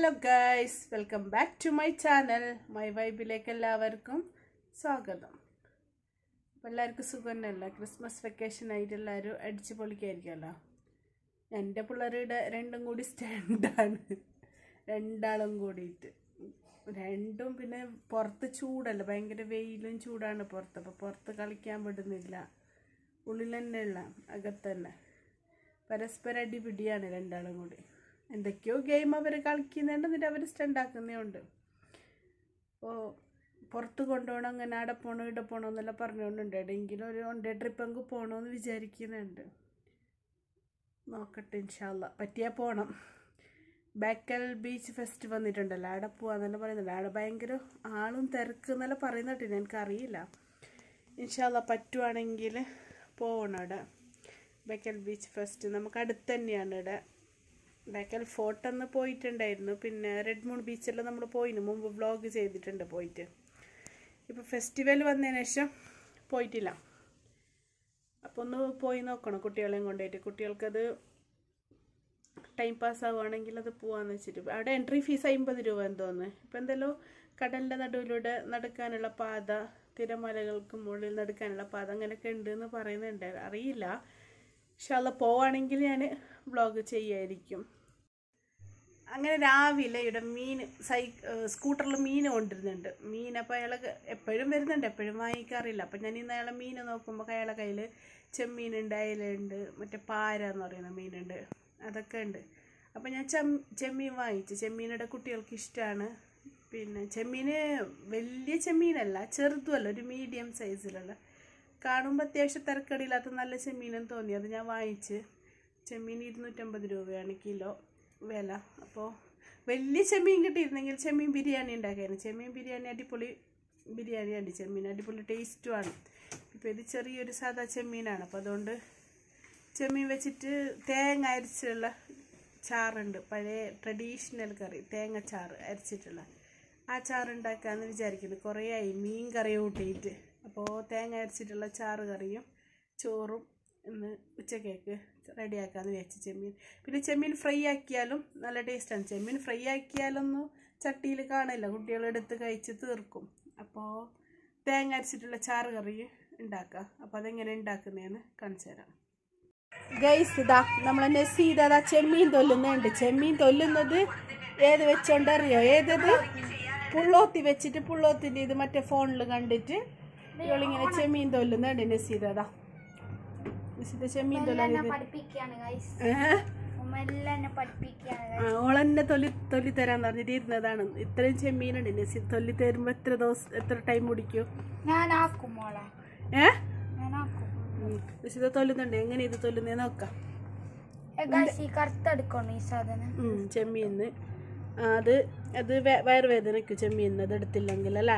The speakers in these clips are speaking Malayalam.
Hello guys welcome back to my channel my വൈബിലേക്ക് എല്ലാവർക്കും സ്വാഗതം അപ്പോൾ എല്ലാവർക്കും സുഖം തന്നെയല്ല ക്രിസ്മസ് വെക്കേഷൻ ആയിട്ട് എല്ലാവരും അടിച്ച് പൊളിക്കായിരിക്കുമല്ലോ എൻ്റെ പിള്ളേരുടെ രണ്ടും കൂടി സ്റ്റാൻഡാണ് രണ്ടാളും കൂടിയിട്ട് രണ്ടും പിന്നെ പുറത്ത് ചൂടല്ല ഭയങ്കര വെയിലും ചൂടാണ് പുറത്ത് അപ്പോൾ പുറത്ത് കളിക്കാൻ വിടുന്നില്ല ഉള്ളിൽ തന്നെയുള്ള അകത്ത് തന്നെ പരസ്പരം അടിപിടിയാണ് രണ്ടാളും കൂടി എന്തൊക്കെയോ ഗെയിം അവർ കളിക്കുന്നുണ്ട് എന്നിട്ട് അവർ സ്റ്റണ്ടാക്കുന്നേ ഉണ്ട് അപ്പോൾ പുറത്ത് കൊണ്ടുപോകണം അങ്ങനെ അവിടെ പോകണം ഇവിടെ പോകണം എന്നെല്ലാം പറഞ്ഞുകൊണ്ടുണ്ട് എവിടെയെങ്കിലും ഒരു വൺ ഡേ ട്രിപ്പ് അങ്ങ് പോകണമെന്ന് വിചാരിക്കുന്നുണ്ട് നോക്കട്ടെ ഇൻഷാല്ല പറ്റിയാൽ പോകണം ബേക്കൽ ബീച്ച് ഫെസ്റ്റ് വന്നിട്ടുണ്ടല്ലോ അവിടെ പോവാന്നെല്ലാം പറയുന്നുണ്ട് അവിടെ ഭയങ്കര ആളും തിരക്ക് എന്നെല്ലാം പറയുന്നുണ്ട് എനിക്കറിയില്ല ഇൻഷാല്ല പറ്റുവാണെങ്കിൽ പോകണം അവിടെ ബേക്കൽ ബീച്ച് ഫെസ്റ്റ് നമുക്ക് അടുത്ത് തന്നെയാണ് ഇവിടെ ബേക്കൽ ഫോർട്ട് ഒന്ന് പോയിട്ടുണ്ടായിരുന്നു പിന്നെ റെഡ് മൂൺ ബീച്ചെല്ലാം നമ്മൾ പോയിന് മുമ്പ് വ്ളോഗ് ചെയ്തിട്ടുണ്ട് പോയിട്ട് ഇപ്പോൾ ഫെസ്റ്റിവൽ വന്നതിന് ശേഷം പോയിട്ടില്ല അപ്പോൾ ഒന്ന് പോയി നോക്കണം കുട്ടികളെയും കൊണ്ടുപോയിട്ട് കുട്ടികൾക്കത് ടൈം പാസ് ആവുകയാണെങ്കിൽ അത് പോവാന്ന് വെച്ചിട്ട് അവിടെ എൻട്രി ഫീസ് അമ്പത് രൂപ എന്ന് തോന്നുന്നു ഇപ്പം എന്തെല്ലോ കടലിൻ്റെ നടുവിലൂടെ നടക്കാനുള്ള പാത തിരമലകൾക്ക് മുകളിൽ നടക്കാനുള്ള പാത അങ്ങനെയൊക്കെ ഉണ്ട് എന്ന് പറയുന്നുണ്ട് അറിയില്ല പക്ഷെ അത് പോവാണെങ്കിൽ ഞാൻ വ്ളോഗ് ചെയ്യായിരിക്കും അങ്ങനെ രാവിലെ ഇവിടെ മീൻ സൈ സ്കൂട്ടറിൽ മീൻ കൊണ്ടിരുന്നുണ്ട് മീൻ അപ്പോൾ അയാൾ എപ്പോഴും വരുന്നുണ്ട് എപ്പോഴും വാങ്ങിക്കാറില്ല അപ്പം ഞാൻ ഇന്ന് അയാളെ മീൻ നോക്കുമ്പോൾ അയാളെ കയ്യിൽ ചെമ്മീനുണ്ട് അയലുണ്ട് മറ്റേ പാര എന്ന് പറയുന്ന മീനുണ്ട് അതൊക്കെ ഉണ്ട് അപ്പം ഞാൻ ചെം ചെമ്മീൻ വാങ്ങിച്ചു ചെമ്മീനുടെ കുട്ടികൾക്ക് ഇഷ്ടമാണ് പിന്നെ ചെമ്മീന് വലിയ ചെമ്മീനല്ല ചെറുതുമല്ല ഒരു മീഡിയം സൈസിലുള്ള കാണുമ്പോൾ അത്യാവശ്യം തിരക്കടിയില്ലാത്ത നല്ല ചെമ്മീനെന്ന് തോന്നി അത് ഞാൻ വാങ്ങിച്ച് ചെമ്മീൻ ഇരുന്നൂറ്റമ്പത് രൂപയാണ് കിലോ വില അപ്പോൾ വലിയ ചെമ്മീൻ കിട്ടിയിരുന്നെങ്കിൽ ചെമ്മീൻ ബിരിയാണി ഉണ്ടാക്കായിരുന്നു ചെമ്മീൻ ബിരിയാണി അടിപൊളി ബിരിയാണിയാണ് ചെമ്മീൻ അടിപൊളി ടേസ്റ്റുമാണ് ഇപ്പോൾ ഇത് ചെറിയൊരു സാധാ ചെമ്മീനാണ് അപ്പോൾ അതുകൊണ്ട് ചെമ്മീൻ വെച്ചിട്ട് തേങ്ങ അരച്ചുള്ള ചാറുണ്ട് പഴയ ട്രഡീഷണൽ കറി തേങ്ങ ചാറ് അരച്ചിട്ടുള്ള ആ ചാറ് ഉണ്ടാക്കാമെന്ന് വിചാരിക്കുന്നു കുറേ ആയി മീൻ കറി കൂട്ടിയിട്ട് അപ്പോൾ തേങ്ങ അരച്ചിട്ടുള്ള ചാറ് കറിയും ചോറും ഇന്ന് ഉച്ചക്കേക്ക് റെഡിയാക്കാമെന്ന് വിചാരിച്ചു ചെമ്മീൻ പിന്നെ ചെമ്മീൻ ഫ്രൈ ആക്കിയാലും നല്ല ടേസ്റ്റാണ് ചെമ്മീൻ ഫ്രൈ ആക്കിയാലൊന്നും ചട്ടിയിൽ കാണില്ല കുട്ടികളെടുത്ത് കഴിച്ച് തീർക്കും അപ്പോൾ തേങ്ങ അരച്ചിട്ടുള്ള ചാറ് കറി ഉണ്ടാക്കുക അപ്പോൾ അതെങ്ങനെ ഉണ്ടാക്കുന്നതെന്ന് കാണിച്ചു തരാം ഗൈസ് ഇതാ നമ്മളെ നെസീദ അതാ ചെമ്മീൻ തൊല്ലുന്നുണ്ട് ചെമ്മീൻ തൊല്ലുന്നത് ഏത് വെച്ചോണ്ടറിയോ ഏതത് പുള്ളോത്തി വെച്ചിട്ട് പുള്ളോത്തിൻ്റെ ഇത് മറ്റേ ഫോണിൽ കണ്ടിട്ട് ഇവളിങ്ങനെ ചെമ്മീൻ തൊല്ലുന്നുണ്ട് നെസീദ അതാ നെസീദ ചെമ്മീൻ തൊല്ലാൻ ഇത് പഠിപ്പിക്കാണ് ഗൈസ് ഏഹ് ഉമ്മെല്ലാം എന്നെ പഠിപ്പിക്കാണ് ആ, ഓളെന്നെ തൊല്ലി തൊല്ലി തരാന്ന് പറഞ്ഞിട്ട് ഇരുന്നതാണ് ഇത്രയും ചെമ്മീനുണ്ട് നെസീദ തൊല്ലി തരുമ്പോൾ എത്ര ദിവസം എത്ര ടൈം പിടിക്കും ഞാൻ ആക്കും മോളെ ഏ ഞാൻ ആക്കും നെസീദ തൊല്ലുന്നുണ്ട് എങ്ങനെ ഇത് തൊല്ലുന്നേ നോക്കാം ഗൈസ് ഈ കറുത്തെടുക്കണം ഈ സാധനം ഉം, ചെമ്മീന്ന് ആ, അത് അത് വേ- വയറുവേദനയ്ക്ക് ചെമ്മീന്ന് അത് എടുത്തില്ലെങ്കിൽ അല്ലേ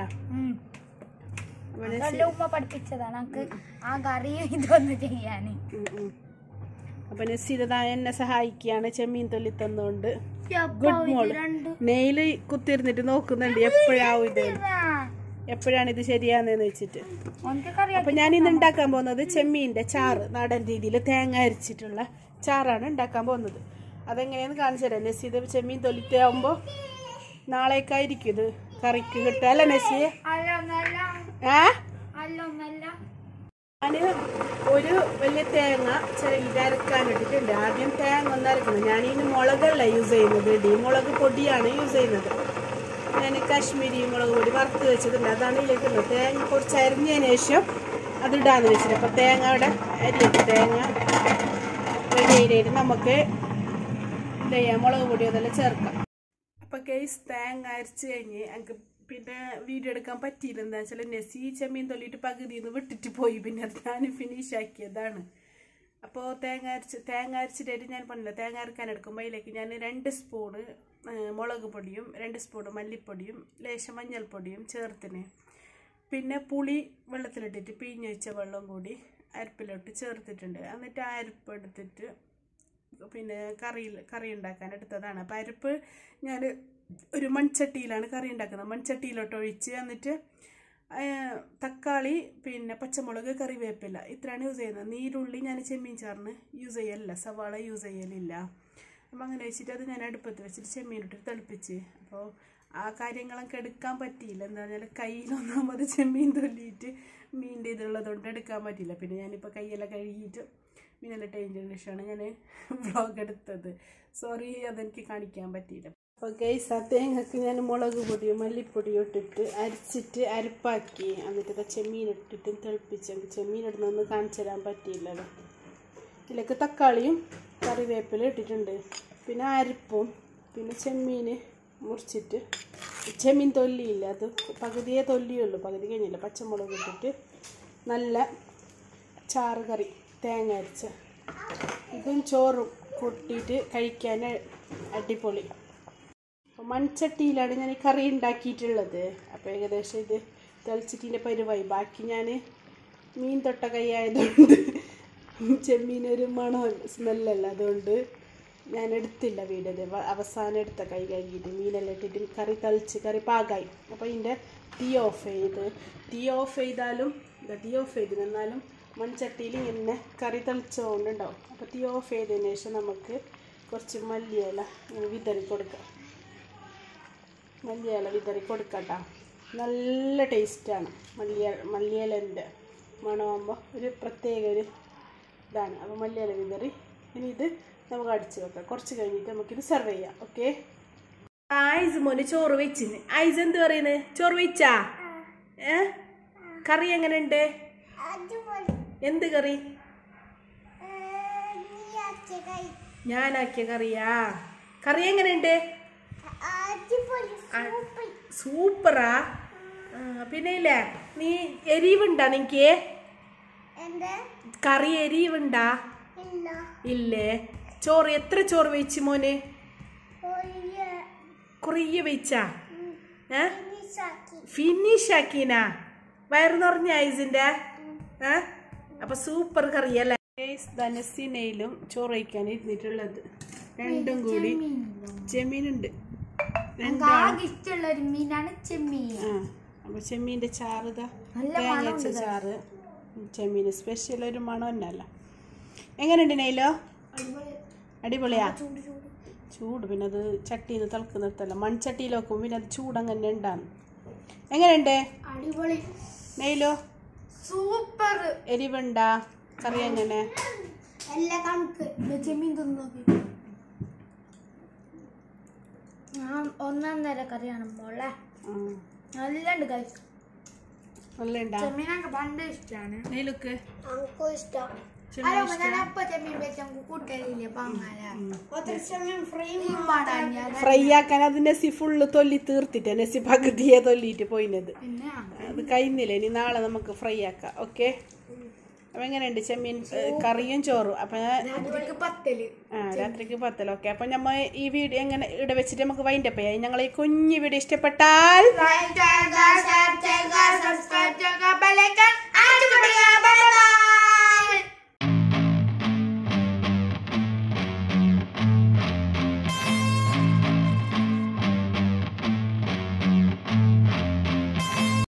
അപ്പോൾ നെസി- അതെല്ലാം ഉമ്മ പഠിപ്പിച്ചതാണ് നമുക്ക് ആ കറിയും ഇതൊന്ന് ചെയ്യാന് ഉം, ഉം. അപ്പൊ നസീദ എന്നെ സഹായിക്കുകയാണ് ചെമ്മീൻ തൊല്ലി തന്നുകൊണ്ട് ഗുഡ് മോൾ നെയില് കുത്തിരുന്നിട്ട് നോക്കുന്നുണ്ട് എപ്പോഴാവും ഇത് എപ്പോഴാണ് ഇത് ശരിയാന്നെന്ന് വെച്ചിട്ട് ഓനക്ക് കറി അപ്പൊ ഞാൻ ഇന്ന് ഉണ്ടാക്കാൻ പോകുന്നത് ചെമ്മീന്റെ ചാറ് നാടൻ രീതിയിൽ തേങ്ങ അരിച്ചിട്ടുള്ള ചാറാണ് ഉണ്ടാക്കാൻ പോകുന്നത് അതെങ്ങനെയാന്ന് കാണിച്ചു തരാം നസീദ് ചെമ്മീൻ തൊലിറ്റാവുമ്പോ നാളേക്കായിരിക്കും ഇത് കറിക്ക് കിട്ടുക അല്ല നസിയെ അല്ലൊന്നല്ല ഏ അല്ലൊന്നല്ല ഞാൻ ഒരു വലിയ തേങ്ങ ചെറിയ അരക്കാനിട്ടിട്ടുണ്ട് ആദ്യം തേങ്ങ ഒന്ന് അരക്കണം ഞാൻ ഇതിന് മുളകല്ല യൂസ് ചെയ്യുന്നത് ഇടി മുളക് പൊടിയാണ് യൂസ് ചെയ്യുന്നത് ഞാൻ കാശ്മീരി മുളക് പൊടി വറുത്ത് വെച്ചിട്ടുണ്ട് അതാണ് ഇതിലേക്കുള്ളത് തേങ്ങ കുറച്ച് അരിഞ്ഞതിന് ശേഷം അതിടാന്ന് വെച്ചിട്ട് അപ്പോൾ തേങ്ങ അവിടെ അരിയിട്ട് തേങ്ങ റെഡി ആയിട്ട് നമുക്ക് എന്ത് ചെയ്യാം മുളക് പൊടി അതെല്ലാം ചേർക്കാം അപ്പോൾ കേസ് തേങ്ങ അരച്ച് കഴിഞ്ഞ് എനിക്ക് പിന്നെ വീഡിയോ എടുക്കാൻ പറ്റിയില്ല എന്താ വെച്ചാൽ നെസി ചെമ്മീൻ തൊല്ലിയിട്ട് പകുതിയിൽ നിന്ന് വിട്ടിട്ട് പോയി പിന്നെ അത് ഞാൻ ഫിനിഷ് ആക്കിയതാണ് അപ്പോൾ തേങ്ങ അരച്ച് തേങ്ങ അരച്ചിട്ടായിട്ട് ഞാൻ പറഞ്ഞില്ല തേങ്ങ അരക്കാൻ എടുക്കുമ്പോൾ അതിലേക്ക് ഞാൻ രണ്ട് സ്പൂണ് ആ, മുളക് പൊടിയും രണ്ട് സ്പൂണ് മല്ലിപ്പൊടിയും ലേശം മഞ്ഞൾപ്പൊടിയും ചേർത്തിന് പിന്നെ പുളി വെള്ളത്തിലിട്ടിട്ട് പിഴിഞ്ഞ് വെച്ച വെള്ളം കൂടി അരപ്പിലോട്ട് ചേർത്തിട്ടുണ്ട് എന്നിട്ട് ആ അരപ്പ് എടുത്തിട്ട് പിന്നെ കറിയിൽ കറി ഉണ്ടാക്കാൻ എടുത്തതാണ് അപ്പം അരപ്പ് ഞാൻ ഒരു മൺചട്ടിയിലാണ് കറി ഉണ്ടാക്കുന്നത് മൺചട്ടിയിലോട്ട് ഒഴിച്ച് എന്നിട്ട് ആ, തക്കാളി പിന്നെ പച്ചമുളക് കറിവേപ്പില ഇത്രയാണ് യൂസ് ചെയ്യുന്നത് നീരുള്ളി ഞാൻ ചെമ്മീൻ ചാറിന് യൂസ് ചെയ്യലില്ല സവാള യൂസ് ചെയ്യലില്ല അപ്പം അങ്ങനെ വെച്ചിട്ട് അത് ഞാൻ അടുപ്പത്ത് വെച്ചിട്ട് ചെമ്മീനിട്ട് തിളപ്പിച്ച് അപ്പോൾ ആ കാര്യങ്ങളൊക്കെ എടുക്കാൻ പറ്റിയില്ല എന്താ പറഞ്ഞാൽ കയ്യിലൊന്നാമത് ചെമ്മീൻ തൊല്ലിയിട്ട് മീൻ്റെ ഇതുള്ളതുകൊണ്ട് എടുക്കാൻ പറ്റിയില്ല പിന്നെ ഞാനിപ്പോൾ കൈയെല്ലാം കഴുകിയിട്ട് മീനെല്ലാം ടൈമിന് ശേഷമാണ് ഞാൻ വ്ളോഗ് എടുത്തത് സോറി അതെനിക്ക് കാണിക്കാൻ പറ്റിയില്ല അപ്പോൾ ഗൈസ് ആ തേങ്ങക്ക് ഞാൻ മുളക് പൊടിയും മല്ലിപ്പൊടിയും ഇട്ടിട്ട് അരിച്ചിട്ട് അരിപ്പാക്കി എന്നിട്ട് ഇത് ചെമ്മീൻ ഇട്ടിട്ട് തിളപ്പിച്ച് എനിക്ക് ചെമ്മീൻ ഇടുന്നൊന്നും കാണിച്ചു തരാൻ പറ്റിയില്ലല്ലോ ഇതിലേക്ക് തക്കാളിയും കറിവേപ്പില ഇട്ടിട്ടുണ്ട് പിന്നെ അരിപ്പും പിന്നെ ചെമ്മീൻ മുറിച്ചിട്ട് ചെമ്മീൻ തൊല്ലിയില്ല അത് പകുതിയേ തൊല്ലിയുള്ളൂ പകുതി കഴിഞ്ഞില്ല പച്ചമുളക് ഇട്ടിട്ട് നല്ല ചാറ് കറി തേങ്ങ അരച്ച ഇതും ചോറും കൂട്ടിയിട്ട് കഴിക്കാൻ അടിപൊളി അപ്പോൾ മൺചട്ടിയിലാണ് ഞാൻ ഈ കറി ഉണ്ടാക്കിയിട്ടുള്ളത് അപ്പോൾ ഏകദേശം ഇത് തിളച്ചിട്ടിൻ്റെ പരുവായി ബാക്കി ഞാൻ മീൻ തൊട്ട കൈ ആയതുകൊണ്ട് ചെമ്മീനൊരു മണം സ്മെല്ലല്ല അതുകൊണ്ട് ഞാൻ എടുത്തില്ല വീടത് അവസാനം എടുത്ത കൈ കഴുകിയിട്ട് മീനെല്ലാം ഇട്ടിട്ട് കറി തളിച്ച് കറി പാകായി അപ്പോൾ ഇതിൻ്റെ തീ ഓഫ് ചെയ്ത് തീ ഓഫ് ചെയ്താലും ഇതാ തീ ഓഫ് ചെയ്ത് എന്നാലും മൺചട്ടിയിൽ ഇങ്ങനെ കറി തളിച്ചുകൊണ്ടുണ്ടാവും അപ്പോൾ തീ ഓഫ് ചെയ്തതിന് ശേഷം നമുക്ക് കുറച്ച് മല്ലിയില ഇങ്ങനെ വിതറി കൊടുക്കാം മല്ലിയില വിതറി കൊടുക്കട്ടോ നല്ല ടേസ്റ്റാണ് മല്ലിയ മല്ലിയിലൻ്റെ മണമാകുമ്പോൾ ഒരു പ്രത്യേക ഒരു ഇതാണ് അപ്പോൾ മല്ലിയില വിതറി ഇനി ഇത് നമുക്ക് അടിച്ച് വെക്കാം കുറച്ച് കഴിഞ്ഞിട്ട് നമുക്കിത് സെർവ് ചെയ്യാം ഓക്കെ ഐസ് മോന് ചോറ് വെച്ചിന് ഐസ് എന്ത് പറയുന്നത് ചോറ് വെച്ചാ ഏ കറി എങ്ങനെയുണ്ട് എന്ത് കറി ഞാനാക്കിയ കറിയാ കറി എങ്ങനെയുണ്ട് സൂപ്പറാ ആ, പിന്നെ ഇല്ലേ നീ എരിവുണ്ടാ നിനക്ക് കറി എരിവുണ്ടാ ഇല്ലേ ചോറ് എത്ര ചോറ് വെച്ച് മോന് കുറേ വെച്ചാ ഏ ഫിനിഷ് ആക്കീനാ വയറ് നിറഞ്ഞ ഐസിന്റെ ഏ അപ്പൊ സൂപ്പർ കറിയല്ലേ ധനസിനയിലും ചോറ് വയ്ക്കാൻ ഇരുന്നിട്ടുള്ളത് രണ്ടും കൂടി ചെമ്മീനുണ്ട് എനിക്ക് ആകെ ഇഷ്ടമുള്ള ഒരു മീനാണ് ചെമ്മീൻ ആ അപ്പൊ ചെമ്മീന്റെ ചാറ് ഇതാ നല്ല തേങ്ങ വെച്ച ചാറ് ചെമ്മീന് സ്പെഷ്യൽ ഒരു മണം തന്നെയല്ല എങ്ങനെയുണ്ട് നെയ്ലോ അടിപൊളിയാ ചൂട് പിന്നെ അത് ചട്ടിയിൽ നിന്ന് തിളക്കുന്നിടത്തല്ല മൺചട്ടിയിൽ വെക്കും പിന്നെ അത് ചൂട് അങ്ങനെ ഉണ്ടാണ് എങ്ങനെയുണ്ട് അടിപൊളി നെയ്ലോ സൂപ്പർ എരിവുണ്ടാ കറി എങ്ങനെ എല്ലാ കണക്ക് ചെമ്മീൻ തിന്നു ഞാൻ ഒന്നാം നേര കറിയാണ് മോളെ ഉം. നല്ലുണ്ട് കഴിച്ചു നല്ല ഉണ്ടാ ചെമ്മീനൊക്കെ പണ്ട് ഇഷ്ടമാണ് നെയ്ലുക്ക് എനിക്കും ഇഷ്ടം ചെമ്മീൻ അല്ല ഞാൻ അപ്പൊ ചെമ്മീൻ വെച്ച കൂട്ടലില്ലേ പങ്ങാല ഞാൻ ഫ്രൈ ആക്കാൻ അത് നെസി ഫുള്ള് തൊല്ലി തീർത്തിട്ട് നെസി പകുതിയെ തൊല്ലിയിട്ട് പോയിനത് പിന്നെ അത് കഴിഞ്ഞില്ല ഇനി നാളെ നമുക്ക് ഫ്രൈ ആക്കാം ഓക്കെ അപ്പം എങ്ങനെയുണ്ട് ചെമ്മീൻ ഏ, കറിയും ചോറും അപ്പം രാത്രിക്ക് പത്തല് ആ രാത്രിക്ക് പത്തല ഓക്കെ അപ്പം നമ്മൾ ഈ വീഡിയോ എങ്ങനെ ഇവിടെ വെച്ചിട്ട് നമുക്ക് വൈൻഡപ്പ് ചെയ്യാം ഞങ്ങൾ ഈ കുഞ്ഞു വീഡിയോ ഇഷ്ടപ്പെട്ടാൽ ലൈക്ക് ചെയ്യുക ഷെയർ ചെയ്യുക സബ്സ്ക്രൈബ് ചെയ്യുക ബെല്ലൈക്കൺ അടിച്ചു കൊടുക്കുക ബൈ ബൈ